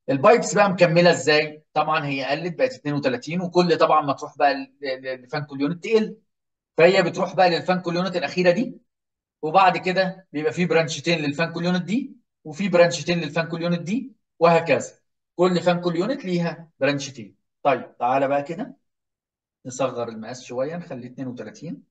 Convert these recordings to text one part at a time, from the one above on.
البايبس بقى مكمله ازاي طبعا هي قلت بقت 32 وكل طبعا ما تروح بقى للفانكول يونت تقل فهي بتروح بقى للفانكول يونت الاخيره دي وبعد كده بيبقى في برانشتين للفانكول يونت دي وفي برانشتين للفانكول يونت دي وهكذا كل فانكول يونت ليها برانشتين طيب تعالى بقى كده نصغر المقاس شويه نخليه 32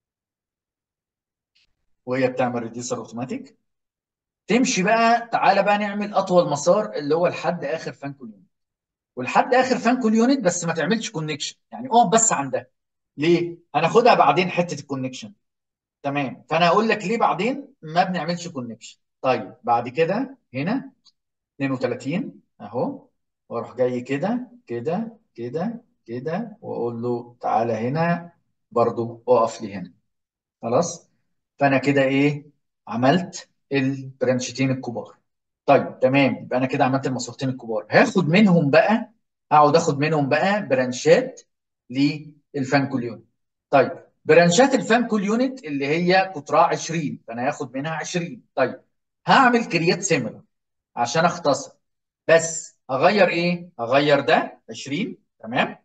وهي بتعمل ريديوسر اوتوماتيك تمشي بقى تعالى بقى نعمل اطول مسار اللي هو لحد اخر فانكول يونت ولحد اخر فانكول يونت بس ما تعملش كونكشن يعني اقف بس عندها ليه؟ هناخدها بعدين حته الكونكشن تمام فانا هقول لك ليه بعدين ما بنعملش كونكشن طيب بعد كده هنا 32 اهو واروح جاي كده كده كده كده واقول له تعالى هنا برضو اقف لي هنا خلاص فانا كده ايه عملت البرانشتين الكبار طيب تمام يبقى انا كده عملت الماسورتين الكبار هاخد منهم بقى اقعد اخد منهم بقى برانشات للفانكول يونت طيب برانشات الفانكول يونت اللي هي قطرها 20 فانا هاخد منها 20 طيب هعمل كريات سيميلر عشان اختصر بس هغير ايه هغير ده 20 تمام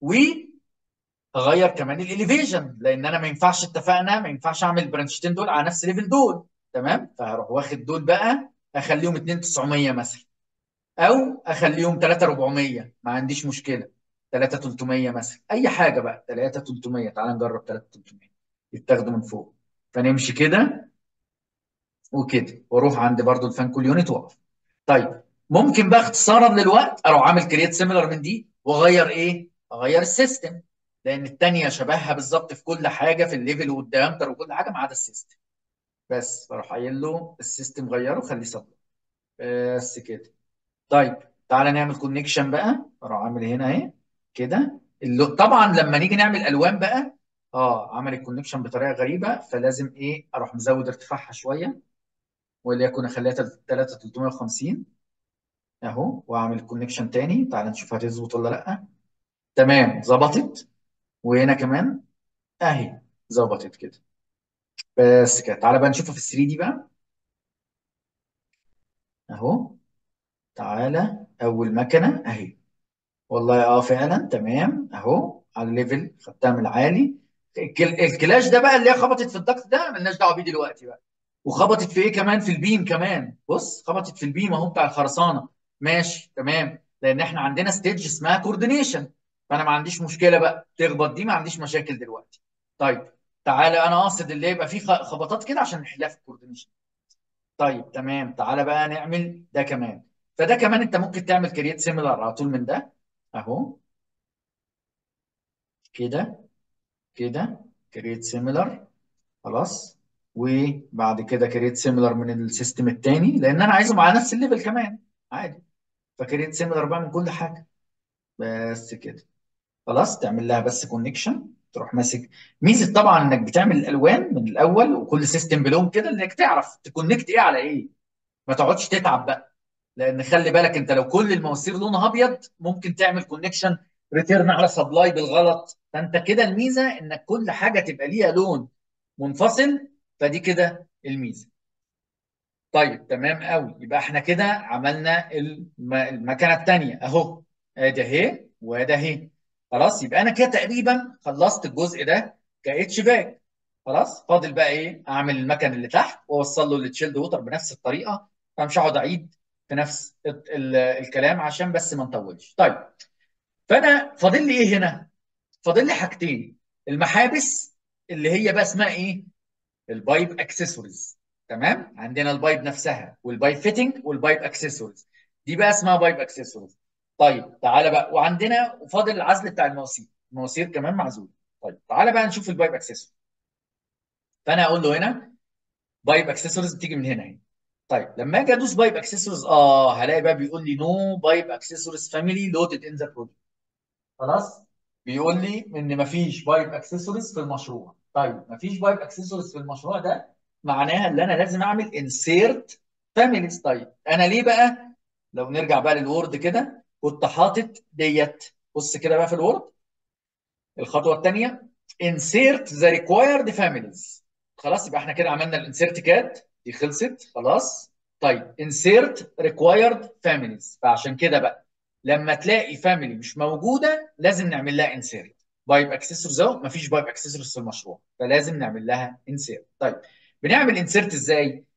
وهغير كمان الاليفيشن لان انا ما ينفعش اتفقنا ما ينفعش اعمل البرانشتين دول على نفس ليفل دول تمام فهروح واخد دول بقى اخليهم 2900 مثلا او اخليهم 3400 ما عنديش مشكله 3300 مثلا اي حاجه بقى 3300 تعال نجرب 3300 يتاخدوا من فوق فنمشي كده وكده واروح عند برضو الفانكول يونت واقف طيب ممكن بقى اختصارا للوقت اروح عامل كرييت سيميلر من دي واغير ايه؟ اغير السيستم لان الثانيه شبهها بالظبط في كل حاجه في الليفل والديامتر وكل حاجه ما عدا السيستم بس بروح قايل له السيستم غيره خليه سبلاي بس كده طيب تعالى نعمل كونكشن بقى اروح عامل هنا اهي كده اللي طبعا لما نيجي نعمل الوان بقى اه عمل الكونكشن بطريقه غريبه فلازم ايه اروح مزود ارتفاعها شويه وليكن اخليها 3350 اهو واعمل الكونكشن تاني تعال نشوف هتظبط ولا لا تمام ظبطت وهنا كمان اهي ظبطت كده بس كده تعالى بقى نشوفها في ال 3 دي بقى اهو تعالى اول مكنه اهي والله اه فعلا تمام اهو على الليفل خدتها من العالي الكل- الكلاش ده بقى اللي هي خبطت في الضغط ده ملناش دعوه بيه دلوقتي بقى وخبطت في ايه كمان في البيم كمان بص خبطت في البيم اهو بتاع الخرسانه ماشي تمام لان احنا عندنا ستيج اسمها كوردينيشن فانا ما عنديش مشكله بقى تخبط دي ما عنديش مشاكل دلوقتي طيب تعالى انا قاصد اللي يبقى فيه خ- خبطات كده عشان نحلها في الكوردينيشن طيب تمام تعالى بقى نعمل ده كمان فده كمان انت ممكن تعمل كرييت سيميلر على طول من ده اهو كده كده كرييت سيميلر خلاص وبعد كده كرييت سيميلر من السيستم التاني لان انا عايزهم على نفس الليفل كمان عادي فكرييت سيميلر بقى من كل حاجه بس كده خلاص تعمل لها بس كونكشن تروح ماسك ميزه طبعا انك بتعمل الالوان من الاول وكل سيستم بلون كده انك تعرف تكونكت ايه على ايه ما تقعدش تتعب بقى لان خلي بالك انت لو كل المواسير لونها ابيض ممكن تعمل كونكشن ريتيرن على سبلاي بالغلط فانت كده الميزه انك كل حاجه تبقى ليها لون منفصل فدي كده الميزه طيب تمام قوي يبقى احنا كده عملنا الم- المكنه الثانيه اهو ادي اهي وادي اهي خلاص يبقى انا كده تقريبا خلصت الجزء ده كاتش باك خلاص فاضل بقى ايه اعمل المكن اللي تحت واوصل له للتشيلد ووتر بنفس الطريقه فمش هقعد اعيد في نفس ال- ال- الكلام عشان بس ما نطولش طيب فانا فاضل لي ايه هنا فاضل لي حاجتين المحابس اللي هي بقى اسمها ايه البايب اكسسوارز تمام عندنا البايب نفسها والبايب فيتنج والبايب اكسسوارز دي بقى اسمها بايب اكسسوارز طيب تعالى بقى وعندنا فاضل العزل بتاع المواسير المواسير كمان معزول طيب تعالى بقى نشوف البايب اكسسوارز فانا اقول له هنا بايب اكسسوارز بتيجي من هنا اهي طيب لما اجي ادوس بايب اكسسوارز اه هلاقي بقى بيقول لي نو بايب اكسسوارز فاميلي لودد ان ذا بروجكت خلاص بيقول لي ان مفيش بايب اكسسوارز في المشروع طيب مفيش بايب اكسسوارز في المشروع ده معناها ان انا لازم اعمل انسيرت فاميليز طيب انا ليه بقى لو نرجع بقى للوورد كده كنت حاطط ديت بص كده بقى في الوورد الخطوه الثانيه insert the required families خلاص يبقى احنا كده عملنا الانسيرت كات دي خلصت خلاص طيب insert required families فعشان كده بقى لما تلاقي فاميلي مش موجوده لازم نعمل لها insert بايب اكسسوارز اهو مفيش بايب اكسسوارز في المشروع فلازم نعمل لها insert طيب بنعمل insert ازاي